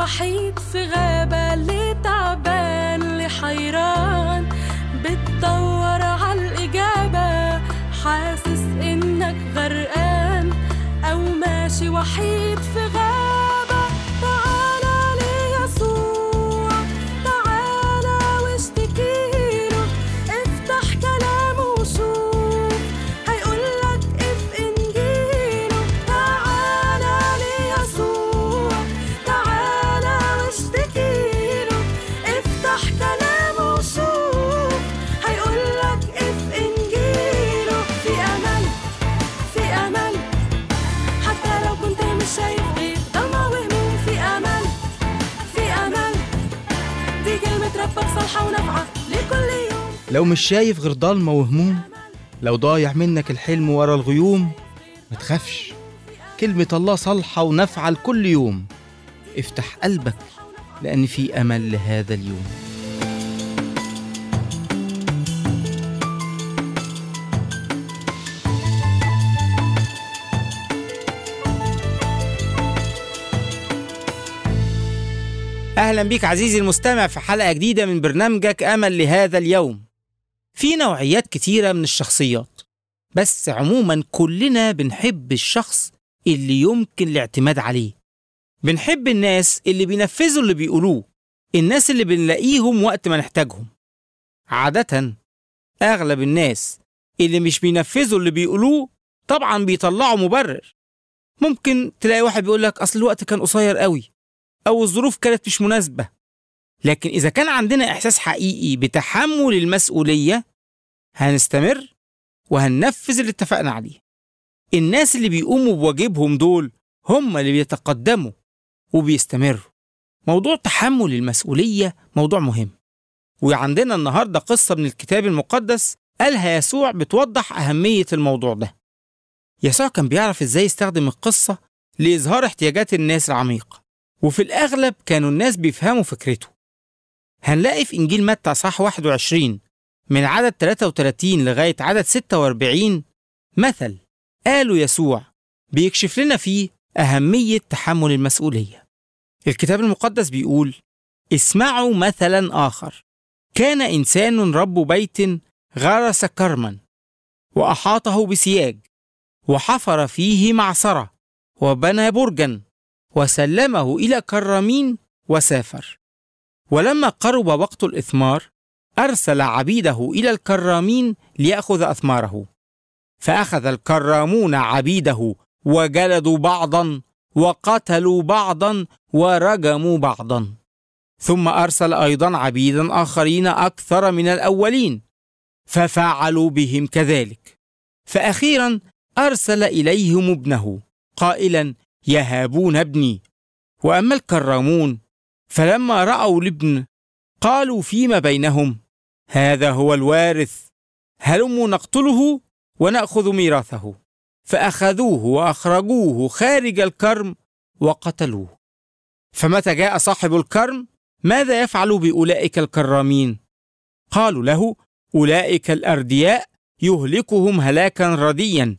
وحيد في غابة اللي تعبان اللي حيران بتدور عالإجابة حاسس إنك غرقان أو ماشي وحيد في غابة تعالى ليسوع تعالى واشتكيله افتح كلامه وشوف هيقولك اف انجيله تعالى ليسوع تعالى واشتكيله افتح كلامه وشوف هيقولك اف انجيله في امل في امل حتى لو كنت مش شايف غير ضلمة وهموم في امل في امل دي كلمة ربك صالحة ونافعة لكل يوم لو مش شايف غير ضلمة وهموم لو ضايع منك الحلم ورا الغيوم ما تخافش كلمة الله صالحة ونافعة لكل يوم افتح قلبك لأن في أمل لهذا اليوم أهلا بك عزيزي المستمع في حلقة جديدة من برنامجك أمل لهذا اليوم في نوعيات كتيرة من الشخصيات بس عموما كلنا بنحب الشخص اللي يمكن الاعتماد عليه بنحب الناس اللي بينفذوا اللي بيقولوه الناس اللي بنلاقيهم وقت ما نحتاجهم عادة أغلب الناس اللي مش بينفذوا اللي بيقولوه طبعا بيطلعوا مبرر ممكن تلاقي واحد بيقول لك أصل الوقت كان قصير قوي أو الظروف كانت مش مناسبة لكن إذا كان عندنا إحساس حقيقي بتحمل المسؤولية هنستمر وهننفذ اللي اتفقنا عليه الناس اللي بيقوموا بواجبهم دول هم اللي بيتقدموا وبيستمروا موضوع تحمل المسؤولية موضوع مهم وعندنا النهاردة قصة من الكتاب المقدس قالها يسوع بتوضح أهمية الموضوع ده يسوع كان بيعرف إزاي يستخدم القصة لإظهار احتياجات الناس العميقة وفي الأغلب كانوا الناس بيفهموا فكرته هنلاقي في إنجيل متى صح 21 من عدد 33 لغاية عدد 46 مثل قاله يسوع بيكشف لنا فيه أهمية تحمل المسؤولية الكتاب المقدس بيقول اسمعوا مثلا آخر كان إنسان رب بيت غرس كرما وأحاطه بسياج وحفر فيه معصرة وبنى برجا وسلمه إلى كرامين وسافر ولما قرب وقت الإثمار أرسل عبيده إلى الكرامين ليأخذ أثماره فأخذ الكرامون عبيده وجلدوا بعضا وقتلوا بعضا ورجموا بعضا ثم أرسل أيضا عبيدا آخرين أكثر من الأولين ففعلوا بهم كذلك فأخيرا أرسل إليهم ابنه قائلا يهابون ابني وأما الكرامون فلما رأوا الابن قالوا فيما بينهم هذا هو الوارث هلموا نقتله ونأخذ ميراثه فأخذوه وأخرجوه خارج الكرم وقتلوه فمتى جاء صاحب الكرم ماذا يفعل بأولئك الكرامين؟ قالوا له أولئك الأردياء يهلكهم هلاكا رديا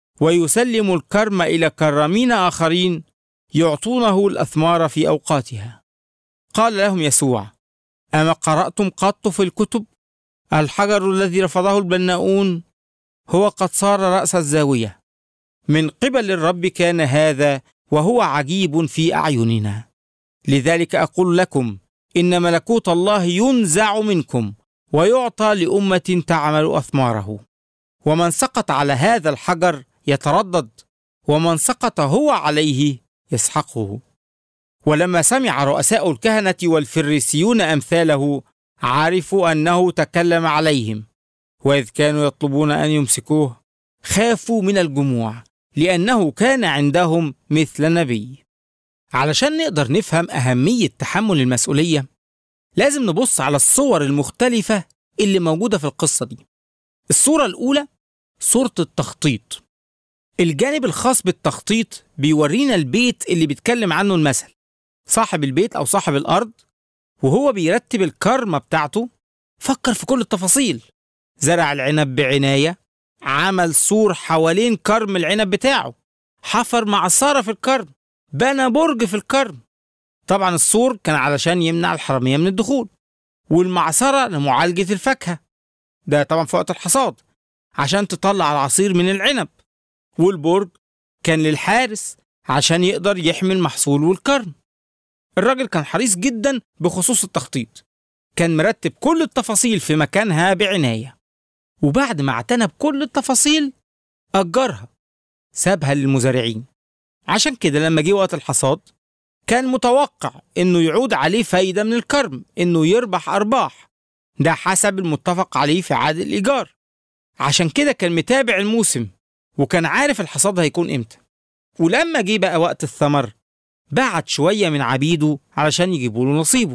ويسلم الكرم إلى كرامين آخرين يعطونه الأثمار في أوقاتها قال لهم يسوع أما قرأتم قط في الكتب الحجر الذي رفضه البناؤون هو قد صار رأس الزاوية من قبل الرب كان هذا وهو عجيب في أعيننا لذلك أقول لكم إن ملكوت الله ينزع منكم ويعطى لأمة تعمل أثماره ومن سقط على هذا الحجر يتردد ومن سقط هو عليه يسحقه ولما سمع رؤساء الكهنة والفريسيون أمثاله عرفوا أنه تكلم عليهم وإذ كانوا يطلبون أن يمسكوه خافوا من الجموع لأنه كان عندهم مثل نبي علشان نقدر نفهم أهمية تحمل المسؤولية لازم نبص على الصور المختلفة اللي موجودة في القصة دي الصورة الأولى صورة التخطيط الجانب الخاص بالتخطيط بيورينا البيت اللي بيتكلم عنه المثل صاحب البيت أو صاحب الأرض وهو بيرتب الكرمة بتاعته فكر في كل التفاصيل زرع العنب بعناية عمل سور حوالين كرم العنب بتاعه حفر معصرة في الكرم بنى برج في الكرم طبعا السور كان علشان يمنع الحرامية من الدخول والمعصرة لمعالجة الفاكهة ده طبعا في وقت الحصاد عشان تطلع العصير من العنب والبرج كان للحارس عشان يقدر يحمي المحصول والكرم الراجل كان حريص جدا بخصوص التخطيط كان مرتب كل التفاصيل في مكانها بعناية وبعد ما اعتنى بكل التفاصيل أجرها سابها للمزارعين عشان كده لما جه وقت الحصاد كان متوقع انه يعود عليه فايدة من الكرم انه يربح ارباح ده حسب المتفق عليه في عقد الايجار عشان كده كان متابع الموسم وكان عارف الحصاد هيكون امتى ولما جه بقى وقت الثمر بعت شوية من عبيده علشان يجيبوا له نصيبه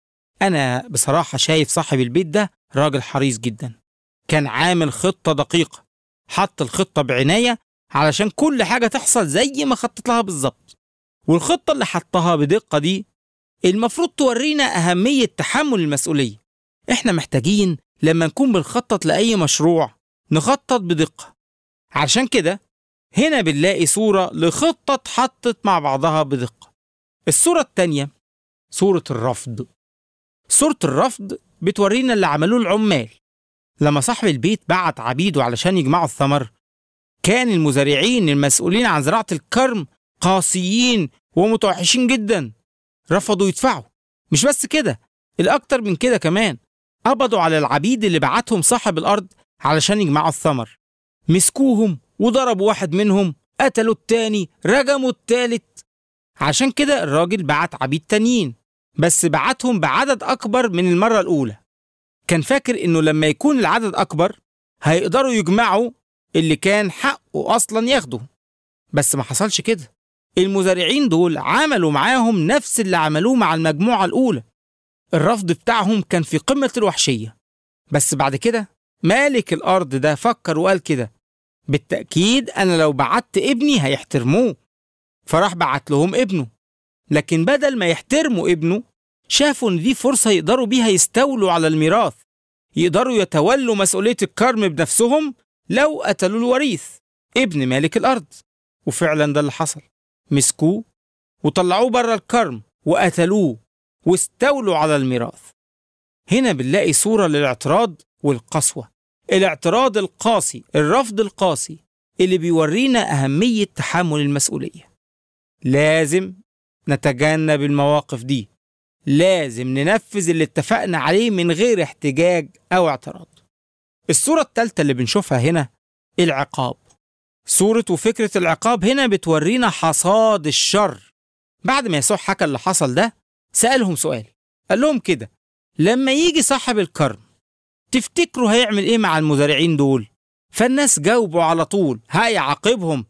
أنا بصراحة شايف صاحب البيت ده راجل حريص جدا كان عامل خطة دقيقة حط الخطة بعناية علشان كل حاجة تحصل زي ما خطط لها بالظبط والخطة اللي حطها بدقة دي المفروض تورينا أهمية تحمل المسؤولية إحنا محتاجين لما نكون بنخطط لأي مشروع نخطط بدقة علشان كده هنا بنلاقي صورة لخطة اتحطت مع بعضها بدقة الصورة التانية صورة الرفض صورة الرفض بتورينا اللي عملوه العمال لما صاحب البيت بعت عبيده علشان يجمعوا الثمر كان المزارعين المسؤولين عن زراعة الكرم قاسيين ومتوحشين جدا رفضوا يدفعوا مش بس كده الأكتر من كده كمان قبضوا على العبيد اللي بعتهم صاحب الأرض علشان يجمعوا الثمر مسكوهم وضربوا واحد منهم قتلوا التاني رجموا التالت عشان كده الراجل بعت عبيد تانيين بس بعتهم بعدد أكبر من المرة الأولى كان فاكر إنه لما يكون العدد أكبر هيقدروا يجمعوا اللي كان حقه أصلا ياخده بس ما حصلش كده المزارعين دول عملوا معاهم نفس اللي عملوه مع المجموعة الأولى الرفض بتاعهم كان في قمة الوحشية بس بعد كده مالك الأرض ده فكر وقال كده بالتأكيد أنا لو بعت ابني هيحترموه فراح بعت لهم ابنه لكن بدل ما يحترموا ابنه شافوا إن دي فرصة يقدروا بيها يستولوا على الميراث يقدروا يتولوا مسؤولية الكرم بنفسهم لو قتلوا الوريث ابن مالك الأرض وفعلا ده اللي حصل مسكوه وطلعوه بره الكرم وقتلوه واستولوا على الميراث هنا بنلاقي صورة للاعتراض والقسوة الاعتراض القاسي الرفض القاسي اللي بيورينا أهمية تحمل المسؤولية لازم نتجنب المواقف دي لازم ننفذ اللي اتفقنا عليه من غير احتجاج أو اعتراض الصورة الثالثة اللي بنشوفها هنا العقاب صورة وفكرة العقاب هنا بتورينا حصاد الشر بعد ما يسوع حكى اللي حصل ده سألهم سؤال قال لهم كده لما يجي صاحب الكرم تفتكروا هيعمل ايه مع المزارعين دول فالناس جاوبوا على طول هيعاقبهم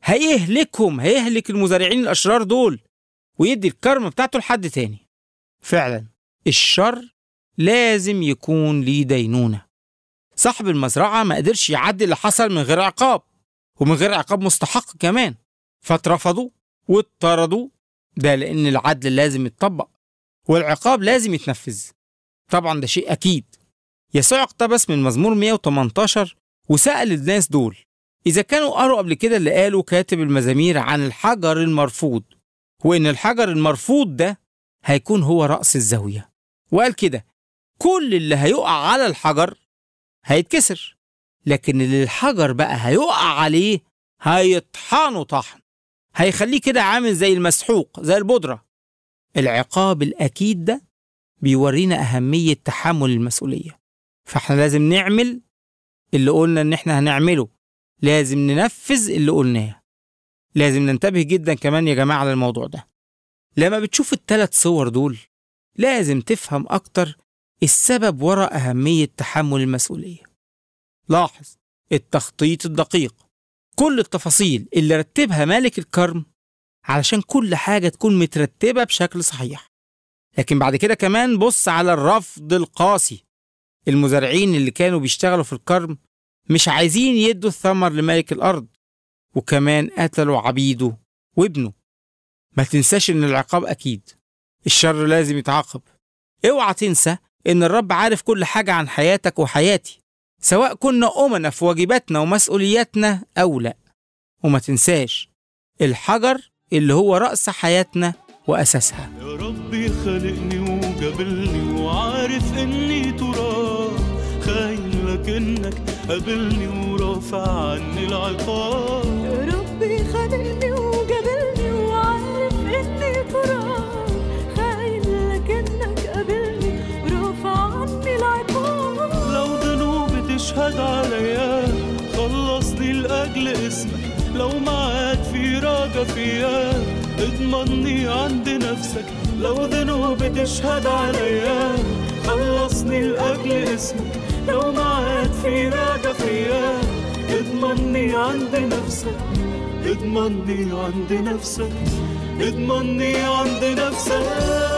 هيهلكهم هيهلك المزارعين الأشرار دول ويدي الكرم بتاعته لحد تاني فعلا الشر لازم يكون ليه دينونة صاحب المزرعة ما قدرش يعدي اللي حصل من غير عقاب ومن غير عقاب مستحق كمان فاترفضوا واتطردوا ده لأن العدل لازم يتطبق والعقاب لازم يتنفذ طبعا ده شيء أكيد يسوع اقتبس من مزمور 118 وسأل الناس دول إذا كانوا قروا قبل كده اللي قاله كاتب المزامير عن الحجر المرفوض وإن الحجر المرفوض ده هيكون هو رأس الزاوية وقال كده كل اللي هيقع على الحجر هيتكسر لكن اللي الحجر بقى هيقع عليه هيطحنه طحن هيخليه كده عامل زي المسحوق زي البودرة العقاب الأكيد ده بيورينا أهمية تحمل المسؤولية فاحنا لازم نعمل اللي قلنا إن احنا هنعمله لازم ننفذ اللي قلناه لازم ننتبه جدا كمان يا جماعة للموضوع ده لما بتشوف الثلاث صور دول لازم تفهم أكتر السبب وراء أهمية تحمل المسؤولية لاحظ التخطيط الدقيق كل التفاصيل اللي رتبها مالك الكرم علشان كل حاجة تكون مترتبة بشكل صحيح لكن بعد كده كمان بص على الرفض القاسي المزارعين اللي كانوا بيشتغلوا في الكرم مش عايزين يدوا الثمر لملك الأرض وكمان قتلوا عبيده وابنه ما تنساش إن العقاب أكيد الشر لازم يتعاقب اوعى تنسى إن الرب عارف كل حاجة عن حياتك وحياتي سواء كنا أمنا في واجباتنا ومسؤولياتنا أو لا وما تنساش الحجر اللي هو رأس حياتنا وأساسها يا رب ربي خلقني وقابلني وعارف اني تراب خاين لكنك قابلني ورافع عني العقاب يا ربي خلقني وقابلني وعارف اني تراب خاين لكنك قابلني ورافع عني العقاب لو ذنوبي تشهد عليا خلصني لأجل اسمك لو معاك في راجة فيا اضمني عند نفسك لو ذنوبي تشهد عليا خلصني لأجل اسمك لو معاك في راجة فيا اضمني عند نفسك اضمني عند نفسك اضمني عند نفسك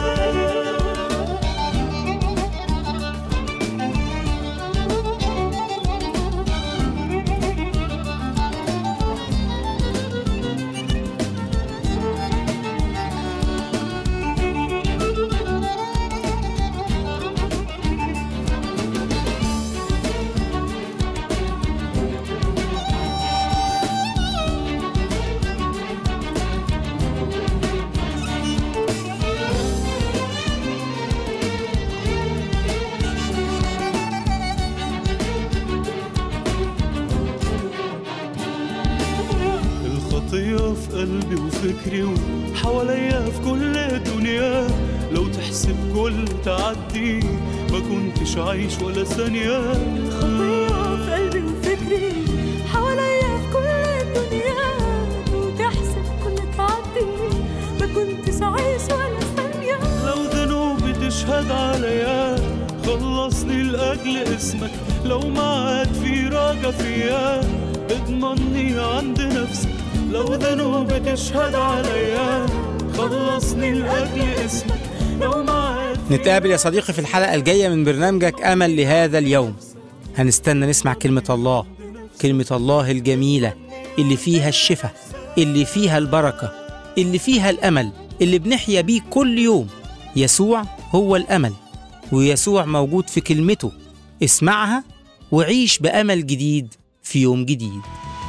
الخطية في قلبي وفكري وحواليا في كل الدنيا لو تحسب كل تعدي ما كنتش عايش ولا ثانية خطية في قلبي وفكري حواليا في كل الدنيا وتحسب كل تعدي ما كنتش عايش ولا ثانية لو ذنوبي تشهد عليا خلصني لأجل اسمك لو معاك في راجة فيا اضمني عند نفسك لو ذنوبي تشهد عليا خلصني لأجل اسمك لو معاك في نتقابل يا صديقي في الحلقة الجاية من برنامجك أمل لهذا اليوم هنستنى نسمع كلمة الله كلمة الله الجميلة اللي فيها الشفاء اللي فيها البركة اللي فيها الأمل اللي بنحيا بيه كل يوم يسوع هو الأمل ويسوع موجود في كلمته اسمعها وعيش بأمل جديد في يوم جديد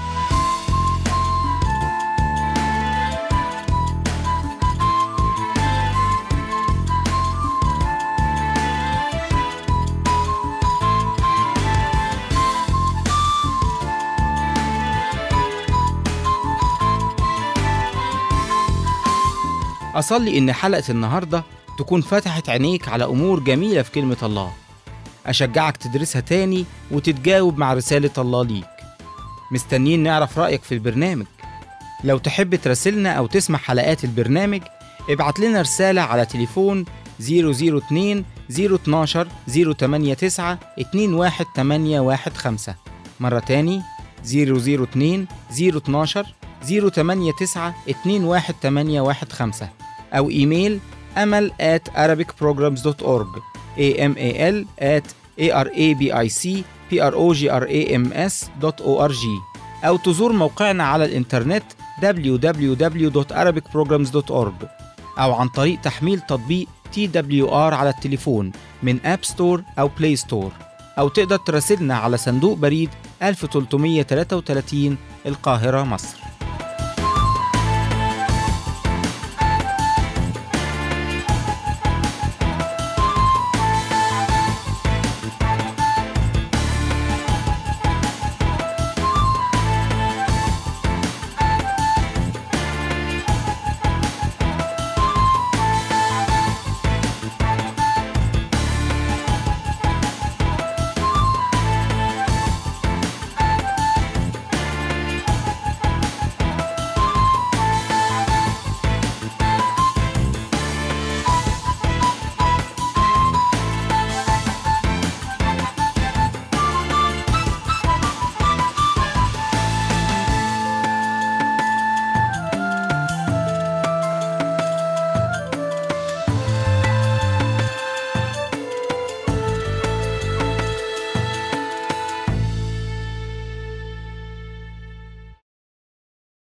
أصلي إن حلقة النهاردة تكون فتحت عينيك على أمور جميلة في كلمة الله أشجعك تدرسها تاني وتتجاوب مع رسالة الله ليك مستنيين نعرف رأيك في البرنامج لو تحب تراسلنا أو تسمع حلقات البرنامج ابعت لنا رسالة على تليفون 002 012 089 21815 مرة تاني 002 012 089 21815 أو إيميل أمل at arabicprograms.org amal at arabicprograms.org أو تزور موقعنا على الإنترنت www.arabicprograms.org أو عن طريق تحميل تطبيق TWR على التليفون من أب ستور أو بلاي ستور أو تقدر تراسلنا على صندوق بريد 1333 القاهرة مصر